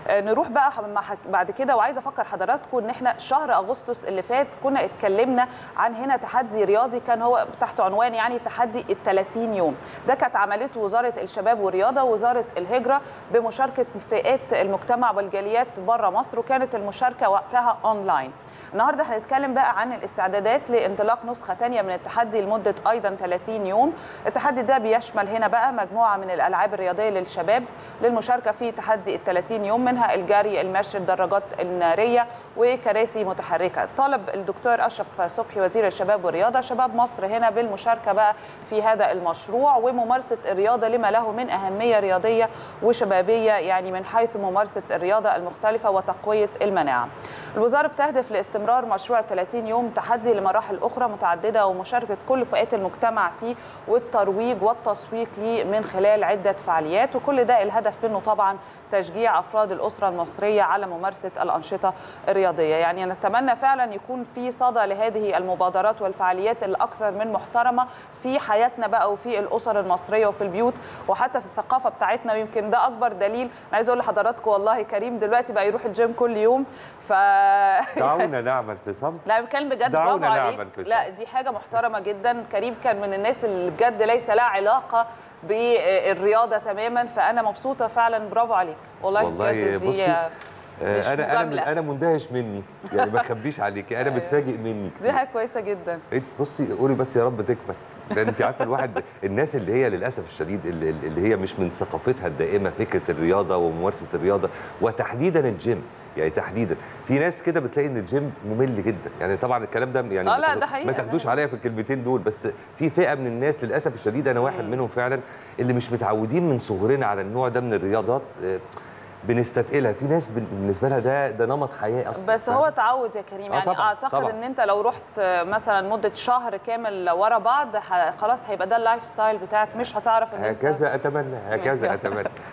آه، نروح بقى مع حك- بعد كده وعايزه افكر حضراتكم ان احنا شهر اغسطس اللي فات كنا اتكلمنا عن هنا تحدي رياضي كان هو تحت عنوان يعني تحدي ال 30 يوم ده كانت عملته وزاره الشباب والرياضه ووزاره الهجره بمشاركه فئات المجتمع والجاليات بره مصر وكانت المشاركه وقتها اونلاين النهارده هنتكلم بقى عن الاستعدادات لانطلاق نسخه ثانيه من التحدي لمده ايضا 30 يوم التحدي ده بيشمل هنا بقى مجموعه من الالعاب الرياضيه للشباب للمشاركه في تحدي ال 30 يوم منها الجري المشي الدراجات الناريه وكراسي متحركه طالب الدكتور اشرف صبحي وزير الشباب والرياضه شباب مصر هنا بالمشاركه بقى في هذا المشروع وممارسه الرياضه لما له من اهميه رياضيه وشبابيه يعني من حيث ممارسه الرياضه المختلفه وتقويه المناعه الوزاره بتهدف لاستمرار مشروع 30 يوم تحدي لمراحل اخرى متعدده ومشاركه كل فئات المجتمع فيه والترويج والتسويق ليه من خلال عده فعاليات وكل ده الهدف منه طبعا تشجيع افراد الاسره المصريه على ممارسه الانشطه الرياضيه يعني نتمنى فعلا يكون في صدى لهذه المبادرات والفعاليات الاكثر من محترمه في حياتنا بقى وفي الاسر المصريه وفي البيوت وحتى في الثقافه بتاعتنا ويمكن ده اكبر دليل انا عايز اقول لحضراتكم والله كريم دلوقتي بقى يروح الجيم كل يوم ف دعونا نعمل في صمت لا بتكلم بجد دعونا برافو عليك نعمل في لا صمت. دي حاجه محترمه جدا كريم كان من الناس اللي بجد ليس لها علاقه بالرياضه تماما فانا مبسوطه فعلا برافو عليك والله, والله بجد دي بصي، مش آه، انا انا من مجاملة. انا مندهش مني يعني ما اخبيش عليكي انا أيوة. متفاجئ مني دي كتير. حاجه كويسه جدا انت بصي قولي بس يا رب تكمل لان انت عارفه الواحد الناس اللي هي للاسف الشديد اللي, اللي هي مش من ثقافتها الدائمه فكره الرياضه وممارسه الرياضه وتحديدا الجيم يعني تحديدا في ناس كده بتلاقي ان الجيم ممل جدا يعني طبعا الكلام ده يعني آه ما لا، تاخد- ده حقيقة، ما ده تاخدوش حقيقة. عليا في الكلمتين دول بس في فئه من الناس للاسف الشديد انا واحد مم. منهم فعلا اللي مش متعودين من صغرنا على النوع ده من الرياضات آه، بنستثقلها في ناس بن- بالنسبه لها ده ده نمط حياه اصلا بس هو تعود يا كريم آه يعني طبعاً، اعتقد طبعاً. ان انت لو رحت مثلا مده شهر كامل ورا بعض ح- خلاص هيبقى ده اللايف ستايل بتاعك مش هتعرف ان انت هكذا اتمنى هكذا اتمنى